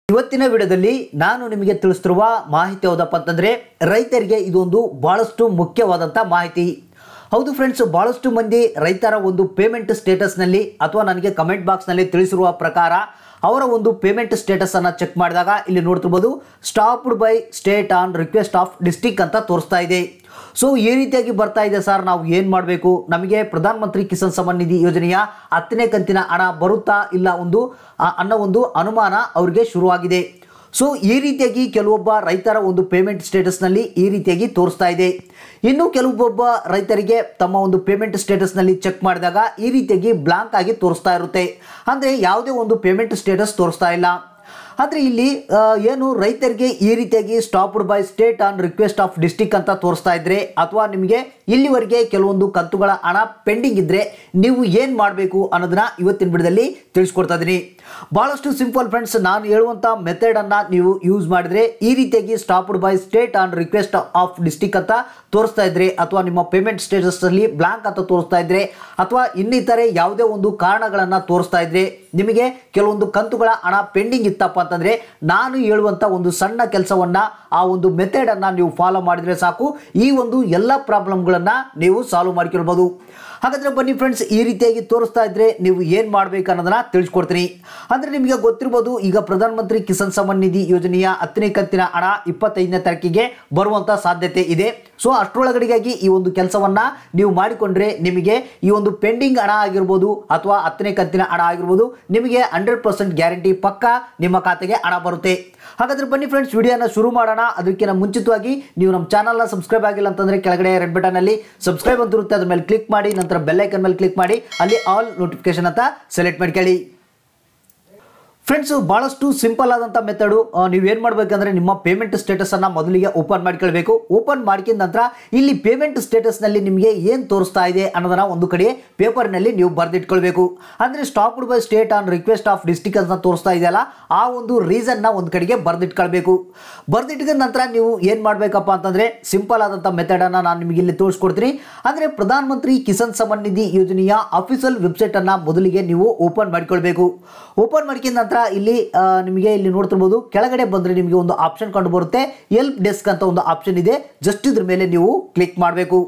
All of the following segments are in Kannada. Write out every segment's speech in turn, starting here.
ಇವತ್ತಿನ ವಿಡಿಯೋದಲ್ಲಿ ನಾನು ನಿಮಗೆ ತಿಳಿಸ್ತಿರುವ ಮಾಹಿತಿ ಯಾವುದಪ್ಪ ಅಂತಂದ್ರೆ ರೈತರಿಗೆ ಇದೊಂದು ಬಹಳಷ್ಟು ಮುಖ್ಯವಾದಂಥ ಮಾಹಿತಿ ಹೌದು ಫ್ರೆಂಡ್ಸ್ ಬಹಳಷ್ಟು ಮಂದಿ ರೈತರ ಒಂದು ಪೇಮೆಂಟ್ ಸ್ಟೇಟಸ್ನಲ್ಲಿ ಅಥವಾ ನನಗೆ ಕಮೆಂಟ್ ಬಾಕ್ಸ್ನಲ್ಲಿ ತಿಳಿಸಿರುವ ಪ್ರಕಾರ ಅವರ ಒಂದು ಪೇಮೆಂಟ್ ಸ್ಟೇಟಸ್ ಅನ್ನ ಚೆಕ್ ಮಾಡಿದಾಗ ಇಲ್ಲಿ ನೋಡ್ತಿರ್ಬೋದು stopped by state on request of district ಅಂತ ತೋರಿಸ್ತಾ ಇದೆ ಸೊ ಈ ರೀತಿಯಾಗಿ ಬರ್ತಾ ಇದೆ ಸರ್ ನಾವು ಏನು ಮಾಡಬೇಕು ನಮಗೆ ಪ್ರಧಾನ ಮಂತ್ರಿ ಕಿಸಾನ್ ಸಮ್ಮಾನ್ ನಿಧಿ ಯೋಜನೆಯ ಹತ್ತನೇ ಕಂತಿನ ಹಣ ಬರುತ್ತಾ ಇಲ್ಲ ಒಂದು ಆ, ಅನ್ನೋ ಒಂದು ಅನುಮಾನ ಅವರಿಗೆ ಶುರುವಾಗಿದೆ ಸೊ ಈ ರೀತಿಯಾಗಿ ಕೆಲವೊಬ್ಬ ರೈತರ ಒಂದು ಪೇಮೆಂಟ್ ಸ್ಟೇಟಸ್ನಲ್ಲಿ ಈ ರೀತಿಯಾಗಿ ತೋರಿಸ್ತಾ ಇದೆ ಇನ್ನು ಕೆಲವೊಬ್ಬ ರೈತರಿಗೆ ತಮ್ಮ ಒಂದು ಪೇಮೆಂಟ್ ಸ್ಟೇಟಸ್ನಲ್ಲಿ ಚೆಕ್ ಮಾಡಿದಾಗ ಈ ರೀತಿಯಾಗಿ ಬ್ಲಾಂಕ್ ಆಗಿ ತೋರಿಸ್ತಾ ಇರುತ್ತೆ ಅಂದರೆ ಯಾವುದೇ ಒಂದು ಪೇಮೆಂಟ್ ಸ್ಟೇಟಸ್ ತೋರಿಸ್ತಾ ಇಲ್ಲ ಆದರೆ ಇಲ್ಲಿ ಆ, ಏನು ರೈತರಿಗೆ ಈ ರೀತಿಯಾಗಿ stopped by state on request of district ಅಂತ ತೋರಿಸ್ತಾ ಇದ್ರೆ ಅಥವಾ ನಿಮಗೆ ಇಲ್ಲಿವರೆಗೆ ಕೆಲವೊಂದು ಕಂತುಗಳ ಹಣ ಪೆಂಡಿಂಗ್ ಇದ್ರೆ ನೀವು ಏನು ಮಾಡಬೇಕು ಅನ್ನೋದನ್ನ ಇವತ್ತಿನ ವಿಡಿಯೋದಲ್ಲಿ ತಿಳಿಸ್ಕೊಡ್ತಾ ಇದ್ದೀನಿ ಬಹಳಷ್ಟು ಸಿಂಪಲ್ ಫ್ರೆಂಡ್ಸ್ ನಾನು ಹೇಳುವಂಥ ಮೆಥಡನ್ನು ನೀವು ಯೂಸ್ ಮಾಡಿದ್ರೆ ಈ ರೀತಿಯಾಗಿ stopped by state on request of district ಅಂತ ತೋರಿಸ್ತಾ ಇದ್ರೆ ಅಥವಾ ನಿಮ್ಮ ಪೇಮೆಂಟ್ ಸ್ಟೇಟಸ್ನಲ್ಲಿ ಬ್ಲಾಂಕ್ ಅಂತ ತೋರಿಸ್ತಾ ಇದ್ರೆ ಅಥವಾ ಇನ್ನಿತರೆ ಯಾವುದೇ ಒಂದು ಕಾರಣಗಳನ್ನು ತೋರಿಸ್ತಾ ಇದ್ರೆ ನಿಮಗೆ ಕೆಲವೊಂದು ಕಂತುಗಳ ಹಣ ಪೆಂಡಿಂಗ್ ಇತ್ತಪ್ಪ ಅಂತಂದ್ರೆ ನಾನು ಹೇಳುವಂಥ ಒಂದು ಸಣ್ಣ ಕೆಲಸವನ್ನ ಆ ಒಂದು ಮೆಥಡನ್ನು ನೀವು ಫಾಲೋ ಮಾಡಿದ್ರೆ ಸಾಕು ಈ ಒಂದು ಎಲ್ಲ ಪ್ರಾಬ್ಲಮ್ಗಳನ್ನು ನೀವು ಸಾಲ್ವ್ ಮಾಡ್ಕೊಳ್ಬೋದು ಹಾಗಾದ್ರೆ ಬನ್ನಿ ಫ್ರೆಂಡ್ಸ್ ಈ ರೀತಿಯಾಗಿ ತೋರಿಸ್ತಾ ಇದ್ರೆ ನೀವು ಏನು ಮಾಡ್ಬೇಕು ಅನ್ನೋದನ್ನ ತಿಳಿಸ್ಕೊಡ್ತೀನಿ ಅಂದ್ರೆ ನಿಮಗೆ ಗೊತ್ತಿರ್ಬೋದು ಈಗ ಪ್ರಧಾನ ಮಂತ್ರಿ ಕಿಸಾನ್ ಸಮ್ಮಾನ್ ನಿಧಿ ಯೋಜನೆಯ ಹತ್ತನೇ ಕಂತಿನ ಹಣ ಇಪ್ಪತ್ತೈದನೇ ತಾರೀಕಿಗೆ ಬರುವಂತ ಸಾಧ್ಯತೆ ಇದೆ ಸೊ ಅಷ್ಟರೊಳಗಡೆಗಾಗಿ ಈ ಒಂದು ಕೆಲಸವನ್ನ ನೀವು ಮಾಡಿಕೊಂಡ್ರೆ ನಿಮಗೆ ಈ ಒಂದು ಪೆಂಡಿಂಗ್ ಹಣ ಆಗಿರ್ಬೋದು ಅಥವಾ ಹತ್ತನೇ ಕಂತಿನ ಹಣ ಆಗಿರ್ಬೋದು ನಿಮಗೆ ಹಂಡ್ರೆಡ್ ಪರ್ಸೆಂಟ್ ಗ್ಯಾರಂಟಿ ಪಕ್ಕ ನಿಮ್ಮ ಖಾತೆಗೆ ಹಣ ಬರುತ್ತೆ ಹಾಗಾದ್ರೆ ಬನ್ನಿ ಫ್ರೆಂಡ್ಸ್ ವಿಡಿಯೋನ ಶುರು ಮಾಡೋಣ ಅದಕ್ಕಿಂತ ಮುಂಚಿತವಾಗಿ ನೀವು ನಮ್ಮ ಚಾನಲ್ನ ಸಬ್ಸ್ಕ್ರೈಬ್ ಆಗಿಲ್ಲ ಅಂತಂದ್ರೆ ಕೆಳಗಡೆ ರೆಡ್ ಬಟನ್ ಅಲ್ಲಿ ಸಬ್ಸ್ಕ್ರೈಬ್ ಅಂತ ಇರುತ್ತೆ ಅದ್ರ ಮೇಲೆ ಕ್ಲಿಕ್ ಮಾಡಿ ನಂತರ ಬೆಲ್ ಐಕನ್ ಮೇಲೆ ಕ್ಲಿಕ್ ಮಾಡಿ ಅಲ್ಲಿ ಆಲ್ ನೋಟಿಫಿಕೇಶನ್ ಅಂತ ಸೆಲೆಕ್ಟ್ ಮಾಡ್ಕೊಳ್ಳಿ ಫ್ರೆಂಡ್ಸ್ ಬಹಳಷ್ಟು ಸಿಂಪಲ್ ಆದಂಥ ಮೆಥಡು ನೀವು ಏನು ಮಾಡಬೇಕಂದ್ರೆ ನಿಮ್ಮ ಪೇಮೆಂಟ್ ಸ್ಟೇಟಸನ್ನು ಮೊದಲಿಗೆ ಓಪನ್ ಮಾಡ್ಕೊಳ್ಬೇಕು ಓಪನ್ ಮಾಡ್ಕೊಂಡ ನಂತರ ಇಲ್ಲಿ ಪೇಮೆಂಟ್ ಸ್ಟೇಟಸ್ನಲ್ಲಿ ನಿಮಗೆ ಏನು ತೋರಿಸ್ತಾ ಇದೆ ಅನ್ನೋದನ್ನ ಒಂದು ಕಡೆ ಪೇಪರ್ನಲ್ಲಿ ನೀವು ಬರೆದಿಟ್ಕೊಳ್ಬೇಕು ಅಂದರೆ stopped by state on request of district ಅಂತ ತೋರಿಸ್ತಾ ಇದೆಯಲ್ಲ ಆ ಒಂದು ರೀಸನ್ನ ಒಂದು ಕಡೆಗೆ ಬರೆದಿಟ್ಕೊಳ್ಬೇಕು ಬರೆದಿಟ್ಕೊಂಡ ನಂತರ ನೀವು ಏನು ಮಾಡಬೇಕಪ್ಪ ಅಂತಂದರೆ ಸಿಂಪಲ್ ಆದಂಥ ಮೆಥಡನ್ನು ನಾನು ನಿಮಗೆ ಇಲ್ಲಿ ತೋರಿಸ್ಕೊಡ್ತೀನಿ ಅಂದರೆ ಪ್ರಧಾನ ಮಂತ್ರಿ ಕಿಸಾನ್ ಸಮ್ಮಾನ್ ನಿಧಿ ಯೋಜನೆಯ ಅಫಿಷಿಯಲ್ ವೆಬ್ಸೈಟನ್ನು ಮೊದಲಿಗೆ ನೀವು ಓಪನ್ ಮಾಡ್ಕೊಳ್ಬೇಕು ಓಪನ್ ಮಾಡ್ಕೊಂಡ ನಂತರ ಇಲ್ಲಿ ಆ, ನಿಮಗೆ ಇಲ್ಲಿ ನೋಡ್ತಿರ್ಬೋದು ಕೆಳಗಡೆ ಬಂದರೆ ನಿಮಗೆ ಒಂದು ಆಪ್ಷನ್ ಕಂಡು ಬರುತ್ತೆ ಎಲ್ಪ್ ಡೆಸ್ಕ್ ಅಂತ ಒಂದು ಆಪ್ಷನ್ ಇದೆ ಜಸ್ಟ್ ಇದ್ರ ಮೇಲೆ ನೀವು ಕ್ಲಿಕ್ ಮಾಡಬೇಕು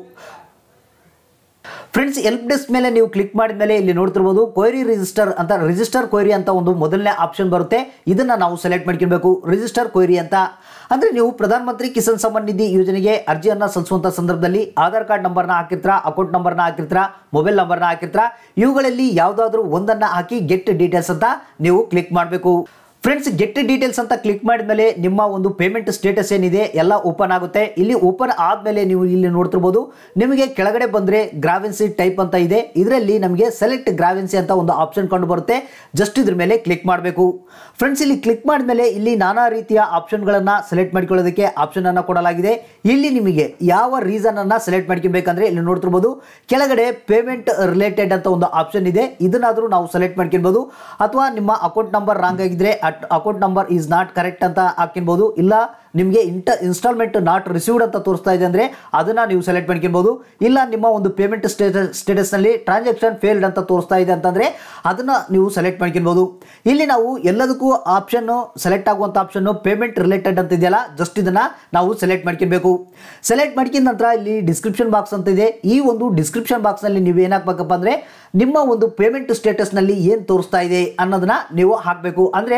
ಫ್ರೆಂಡ್ಸ್ ಎಲ್ಪ್ ಡೆಸ್ಕ್ ಮೇಲೆ ನೀವು ಕ್ಲಿಕ್ ಮಾಡಿದ ಮೇಲೆ ಇಲ್ಲಿ ನೋಡ್ತಿರ್ಬೋದು ಕೊಯ್ರಿ ರಿಜಿಸ್ಟರ್ ಅಂತ ರಿಜಿಸ್ಟರ್ ಕೊಯ್ರಿ ಅಂತ ಒಂದು ಮೊದಲನೇ ಆಪ್ಷನ್ ಬರುತ್ತೆ ಇದನ್ನ ನಾವು ಸೆಲೆಕ್ಟ್ ಮಾಡ್ಕೊಳ್ಬೇಕು ರಿಜಿಸ್ಟರ್ ಕೊಯ್ರಿ ಅಂತ ಅಂದ್ರೆ ನೀವು ಪ್ರಧಾನ ಮಂತ್ರಿ ಕಿಸಾನ್ ಸಮ್ಮಾನ್ ನಿಧಿ ಯೋಜನೆಗೆ ಅರ್ಜಿಯನ್ನ ಸಲ್ಲಿಸುವಂತ ಸಂದರ್ಭದಲ್ಲಿ ಆಧಾರ್ ಕಾರ್ಡ್ ನಂಬರ್ನ ಹಾಕಿರ್ತೀರಾ ಅಕೌಂಟ್ ನಂಬರ್ನ ಹಾಕಿರ್ತೀರಾ ಮೊಬೈಲ್ ನಂಬರ್ನ ಹಾಕಿರ್ತೀರಾ ಇವುಗಳಲ್ಲಿ ಯಾವುದಾದ್ರೂ ಒಂದನ್ನ ಹಾಕಿ ಗೆಟ್ ಡೀಟೇಲ್ಸ್ ಅಂತ ನೀವು ಕ್ಲಿಕ್ ಮಾಡಬೇಕು ಫ್ರೆಂಡ್ಸ್ ಗೆಟ್ ಡೀಟೇಲ್ಸ್ ಅಂತ ಕ್ಲಿಕ್ ಮಾಡಿದ್ಮೇಲೆ ನಿಮ್ಮ ಒಂದು ಪೇಮೆಂಟ್ ಸ್ಟೇಟಸ್ ಏನಿದೆ ಎಲ್ಲ ಓಪನ್ ಆಗುತ್ತೆ ಇಲ್ಲಿ ಓಪನ್ ಆದಮೇಲೆ ನೀವು ಇಲ್ಲಿ ನೋಡ್ತಿರ್ಬೋದು ನಿಮಗೆ ಕೆಳಗಡೆ ಬಂದರೆ ಗ್ರಾವೆನ್ಸಿ ಟೈಪ್ ಅಂತ ಇದೆ ಇದರಲ್ಲಿ ನಮಗೆ ಸೆಲೆಕ್ಟ್ ಗ್ರಾವೆನ್ಸಿ ಅಂತ ಒಂದು ಆಪ್ಷನ್ ಕಂಡು ಬರುತ್ತೆ ಜಸ್ಟ್ ಇದ್ರ ಮೇಲೆ ಕ್ಲಿಕ್ ಮಾಡಬೇಕು ಫ್ರೆಂಡ್ಸ್ ಇಲ್ಲಿ ಕ್ಲಿಕ್ ಮಾಡಿದ್ಮೇಲೆ ಇಲ್ಲಿ ನಾನಾ ರೀತಿಯ ಆಪ್ಷನ್ಗಳನ್ನು ಸೆಲೆಕ್ಟ್ ಮಾಡ್ಕೊಳ್ಳೋದಕ್ಕೆ ಆಪ್ಷನ್ ಅನ್ನು ಕೊಡಲಾಗಿದೆ ಇಲ್ಲಿ ನಿಮಗೆ ಯಾವ ರೀಸನ್ ಅನ್ನ ಸೆಲೆಕ್ಟ್ ಮಾಡ್ಕೊಬೇಕಂದ್ರೆ ಇಲ್ಲಿ ನೋಡ್ತಿರ್ಬೋದು ಕೆಳಗಡೆ ಪೇಮೆಂಟ್ ರಿಲೇಟೆಡ್ ಅಂತ ಒಂದು ಆಪ್ಷನ್ ಇದೆ ಇದನ್ನಾದರೂ ನಾವು ಸೆಲೆಕ್ಟ್ ಮಾಡ್ಕೊಳ್ಬೋದು ಅಥವಾ ನಿಮ್ಮ ಅಕೌಂಟ್ ನಂಬರ್ ರಾಂಗ್ ಆಗಿದ್ರೆ account number is not correct ಅಂತ ಹಾಕಿರ್ಬೋದು ಇಲ್ಲ ನಿಮಗೆ ಇಂಟ ಇನ್ಸ್ಟಾಲ್ಮೆಂಟ್ ನಾಟ್ ರಿಸೀವ್ಡ್ ಅಂತ ತೋರಿಸ್ತಾ ಇದೆ ಅಂದರೆ ಅದನ್ನು ನೀವು ಸೆಲೆಕ್ಟ್ ಮಾಡ್ಕೊಬೋದು ಇಲ್ಲ ನಿಮ್ಮ ಒಂದು ಪೇಮೆಂಟ್ ಸ್ಟೇಟಸ್ ಸ್ಟೇಟಸ್ನಲ್ಲಿ ಟ್ರಾನ್ಸಾಕ್ಷನ್ ಫೇಲ್ಡ್ ಅಂತ ತೋರಿಸ್ತಾ ಇದೆ ಅಂತಂದರೆ ಅದನ್ನು ನೀವು ಸೆಲೆಕ್ಟ್ ಮಾಡ್ಕೊಬೋದು ಇಲ್ಲಿ ನಾವು ಎಲ್ಲದಕ್ಕೂ ಆಪ್ಷನ್ನು ಸೆಲೆಕ್ಟ್ ಆಗುವಂಥ ಆಪ್ಷನ್ನು ಪೇಮೆಂಟ್ ರಿಲೇಟೆಡ್ ಅಂತ ಇದೆಯಲ್ಲ ಜಸ್ಟ್ ಇದನ್ನು ನಾವು ಸೆಲೆಕ್ಟ್ ಮಾಡ್ಕೊಬೇಕು ಸೆಲೆಕ್ಟ್ ಮಾಡ್ಕೊಂಡ ನಂತರ ಇಲ್ಲಿ ಡಿಸ್ಕ್ರಿಪ್ಷನ್ ಬಾಕ್ಸ್ ಅಂತ ಇದೆ ಈ ಒಂದು ಡಿಸ್ಕ್ರಿಪ್ಷನ್ ಬಾಕ್ಸ್ನಲ್ಲಿ ನೀವು ಏನಾಗಬೇಕಪ್ಪ ಅಂದರೆ ನಿಮ್ಮ ಒಂದು ಪೇಮೆಂಟ್ ಸ್ಟೇಟಸ್ನಲ್ಲಿ ಏನು ತೋರಿಸ್ತಾ ಇದೆ ಅನ್ನೋದನ್ನ ನೀವು ಹಾಕಬೇಕು ಅಂದರೆ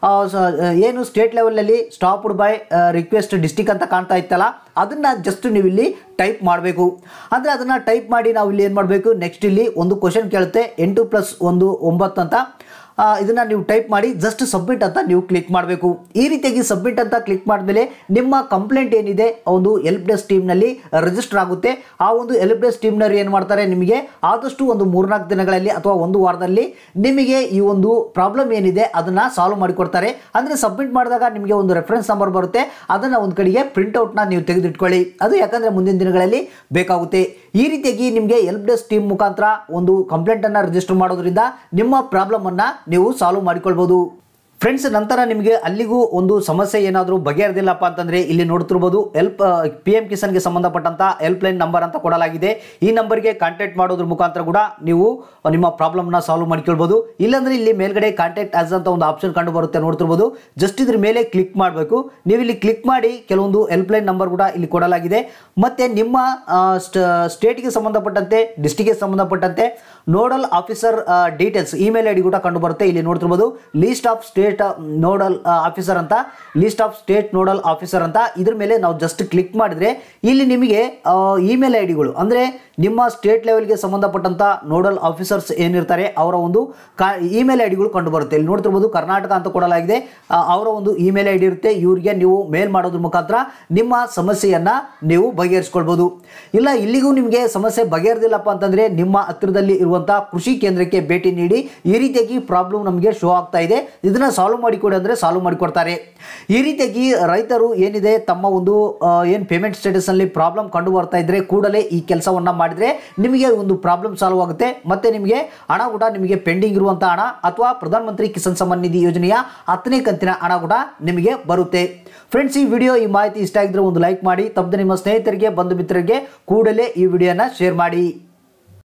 ಏನು ಸ್ಟೇಟ್ ಲೆವೆಲಲ್ಲಿ ಸ್ಟಾಪ್ಡ್ ಬೈ ರಿಕ್ವೆಸ್ಟ್ ಡಿಸ್ಟಿಕ್ ಅಂತ ಕಾಣ್ತಾ ಇತ್ತಲ್ಲ ಅದನ್ನ ಜಸ್ಟ್ ನೀವು ಇಲ್ಲಿ ಟೈಪ್ ಮಾಡಬೇಕು ಅಂದರೆ ಅದನ್ನು ಟೈಪ್ ಮಾಡಿ ನಾವು ಇಲ್ಲಿ ಏನು ಮಾಡಬೇಕು ನೆಕ್ಸ್ಟ್ ಇಲ್ಲಿ ಒಂದು ಕ್ವಶನ್ ಕೇಳುತ್ತೆ ಎಂಟು ಪ್ಲಸ್ ಒಂದು ಒಂಬತ್ತು ಅಂತ ಆ, ಇದನ್ನ ನೀವು ಟೈಪ್ ಮಾಡಿ ಜಸ್ಟ್ ಸಬ್ಮಿಟ್ ಅಂತ ನೀವು ಕ್ಲಿಕ್ ಮಾಡಬೇಕು ಈ ರೀತಿಯಾಗಿ ಸಬ್ಮಿಟ್ ಅಂತ ಕ್ಲಿಕ್ ಮಾಡಿದ್ಮೇಲೆ ನಿಮ್ಮ ಕಂಪ್ಲೇಂಟ್ ಏನಿದೆ ಆ ಒಂದು ಎಲ್ಪ್ ಡೆಸ್ಕ್ ಟೀಮ್ನಲ್ಲಿ ರಿಜಿಸ್ಟರ್ ಆಗುತ್ತೆ ಆ ಒಂದು ಎಲ್ಪ್ ಡೆಸ್ಕ್ ಟೀಮ್ನವ್ರು ಏನು ಮಾಡ್ತಾರೆ ನಿಮಗೆ ಆದಷ್ಟು ಒಂದು ಮೂರ್ನಾಲ್ಕು ದಿನಗಳಲ್ಲಿ ಅಥವಾ ಒಂದು ವಾರದಲ್ಲಿ ನಿಮಗೆ ಈ ಒಂದು ಪ್ರಾಬ್ಲಮ್ ಏನಿದೆ ಅದನ್ನ ಸಾಲ್ವ್ ಮಾಡಿಕೊಡ್ತಾರೆ ಅಂದರೆ ಸಬ್ಮಿಟ್ ಮಾಡಿದಾಗ ನಿಮಗೆ ಒಂದು ರೆಫರೆನ್ಸ್ ನಂಬರ್ ಬರುತ್ತೆ ಅದನ್ನು ಒಂದು ಕಡೆಗೆ ಪ್ರಿಂಟ್ಔಟ್ನ ನೀವು ತೆಗೆದಿಟ್ಕೊಳ್ಳಿ ಅದು ಯಾಕಂದರೆ ಮುಂದಿನ ದಿನಗಳಲ್ಲಿ ಬೇಕಾಗುತ್ತೆ ಈ ರೀತಿಯಾಗಿ ನಿಮಗೆ ಎಲ್ಪ್ ಡೆಸ್ಕ್ ಟೀಮ್ ಮುಖಾಂತರ ಒಂದು ಕಂಪ್ಲೇಂಟನ್ನು ರಿಜಿಸ್ಟರ್ ಮಾಡೋದ್ರಿಂದ ನಿಮ್ಮ ಪ್ರಾಬ್ಲಮನ್ನು ನೀವು ಸಾಲ್ವ್ ಮಾಡಿಕೊಳ್ಬೋದು ಫ್ರೆಂಡ್ಸ್ ನಂತರ ನಿಮಗೆ ಅಲ್ಲಿಗೂ ಒಂದು ಸಮಸ್ಯೆ ಏನಾದರೂ ಬಗೆಹರಿದಿಲ್ಲಪ್ಪ ಅಂತಂದರೆ ಇಲ್ಲಿ ನೋಡ್ತಿರ್ಬೋದು ಹೆಲ್ಪ್ ಪಿ ಎಂ ಕಿಸಾನ್ಗೆ ಸಂಬಂಧಪಟ್ಟಂತ ಹೆಲ್ಪ್ ಲೈನ್ ನಂಬರ್ ಅಂತ ಕೊಡಲಾಗಿದೆ ಈ ನಂಬರ್ಗೆ ಕಾಂಟ್ಯಾಕ್ಟ್ ಮಾಡೋದ್ರ ಮುಖಾಂತರ ಕೂಡ ನೀವು ನಿಮ್ಮ ಪ್ರಾಬ್ಲಮ್ನ ಸಾಲ್ವ್ ಮಾಡ್ಕೊಳ್ಬೋದು ಇಲ್ಲಾಂದ್ರೆ ಇಲ್ಲಿ ಮೇಲ್ಗಡೆ ಕಾಂಟ್ಯಾಕ್ಟ್ ಆಸ್ ಅಂತ ಒಂದು ಆಪ್ಷನ್ ಕಂಡು ಬರುತ್ತೆ ನೋಡ್ತಿರ್ಬೋದು ಜಸ್ಟ್ ಇದ್ರ ಮೇಲೆ ಕ್ಲಿಕ್ ಮಾಡಬೇಕು ನೀವು ಇಲ್ಲಿ ಕ್ಲಿಕ್ ಮಾಡಿ ಕೆಲವೊಂದು ಹೆಲ್ಪ್ ಲೈನ್ ನಂಬರ್ ಕೂಡ ಇಲ್ಲಿ ಕೊಡಲಾಗಿದೆ ಮತ್ತೆ ನಿಮ್ಮ ಸ್ಟೇಟ್ಗೆ ಸಂಬಂಧಪಟ್ಟಂತೆ ಡಿಸ್ಟಿಕ್ಗೆ ಸಂಬಂಧಪಟ್ಟಂತೆ nodal officer details email I D ಕೂಡ ಕಂಡು ಬರುತ್ತೆ ಇಲ್ಲಿ ನೋಡ್ತಿರ್ಬೋದು list of state nodal officer ಅಂತ list of state nodal officer ಅಂತ ಇದ್ರ ಮೇಲೆ ನಾವು ಜಸ್ಟ್ ಕ್ಲಿಕ್ ಮಾಡಿದ್ರೆ ಇಲ್ಲಿ ನಿಮಗೆ ಇಮೇಲ್ ಐ ಡಿಗಳು ಅಂದರೆ ನಿಮ್ಮ ಸ್ಟೇಟ್ ಲೆವೆಲ್ಗೆ ಸಂಬಂಧಪಟ್ಟಂತ ನೋಡಲ್ ಆಫೀಸರ್ಸ್ ಏನಿರ್ತಾರೆ ಅವರ ಒಂದು ಕಾ ಇಮೇಲ್ ಐ ಡಿಗಳು ಕಂಡು ಬರುತ್ತೆ ಇಲ್ಲಿ ನೋಡ್ತಿರ್ಬೋದು ಕರ್ನಾಟಕ ಅಂತ ಕೊಡಲಾಗಿದೆ ಆ, ಅವರ ಒಂದು ಇಮೇಲ್ ಐ ಡಿ ಇರುತ್ತೆ ಇವರಿಗೆ ನೀವು ಮೇಲ್ ಮಾಡೋದ್ರ ಮುಖಾಂತರ ನಿಮ್ಮ ಸಮಸ್ಯೆಯನ್ನ ನೀವು ಬಗೆಹರಿಸ್ಕೊಳ್ಬೋದು ಇಲ್ಲ ಇಲ್ಲಿಗೂ ನಿಮಗೆ ಸಮಸ್ಯೆ ಬಗೆಹರಿದಿಲ್ಲಪ್ಪ ಅಂತಂದ್ರೆ ನಿಮ್ಮ ಹತ್ತಿರದಲ್ಲಿ ಇರುವಂತಹ ಕೃಷಿ ಕೇಂದ್ರಕ್ಕೆ ಭೇಟಿ ನೀಡಿ ಈ ರೀತಿಯಾಗಿ ಪ್ರಾಬ್ಲಮ್ ನಮಗೆ ಶೋ ಆಗ್ತಾ ಇದೆ ಇದನ್ನ ಸಾಲ್ವ್ ಮಾಡಿಕೊಡಿ ಅಂದ್ರೆ ಸಾಲ್ವ್ ಮಾಡಿಕೊಡ್ತಾರೆ ಈ ರೀತಿಯಾಗಿ ರೈತರು ಏನಿದೆ ತಮ್ಮ ಒಂದು ಏನು ಪೇಮೆಂಟ್ ಸ್ಟೇಟಸ್ ಅಲ್ಲಿ ಪ್ರಾಬ್ಲಮ್ ಕಂಡು ಬರ್ತಾ ಇದ್ರೆ ಕೂಡಲೇ ಈ ಕೆಲಸವನ್ನ ಮಾಡಿದ್ರೆ ನಿಮಗೆ ಒಂದು ಪ್ರಾಬ್ಲಮ್ ಸಾಲ್ವ್ ಆಗುತ್ತೆ ಮತ್ತೆ ನಿಮಗೆ ಹಣ ಕೂಡ ನಿಮಗೆ ಪೆಂಡಿಂಗ್ ಇರುವಂತಹ ಹಣ ಅಥವಾ ಪ್ರಧಾನ ಮಂತ್ರಿ ಕಿಸಾನ್ ಸಮ್ಮಾನ್ ನಿಧಿ ಯೋಜನೆಯ ಹತ್ತನೇ ಕಂತಿನ ಹಣ ಕೂಡ ನಿಮಗೆ ಬರುತ್ತೆ ಫ್ರೆಂಡ್ಸ್ ಈ ವಿಡಿಯೋ ಈ ಮಾಹಿತಿ ಇಷ್ಟ ಆಗಿದ್ರೆ ಒಂದು ಲೈಕ್ ಮಾಡಿ ತಪ್ಪದೆ ನಿಮ್ಮ ಸ್ನೇಹಿತರಿಗೆ ಬಂಧು ಮಿತ್ರರಿಗೆ ಕೂಡಲೇ ಈ ವಿಡಿಯೋನ ಶೇರ್ ಮಾಡಿ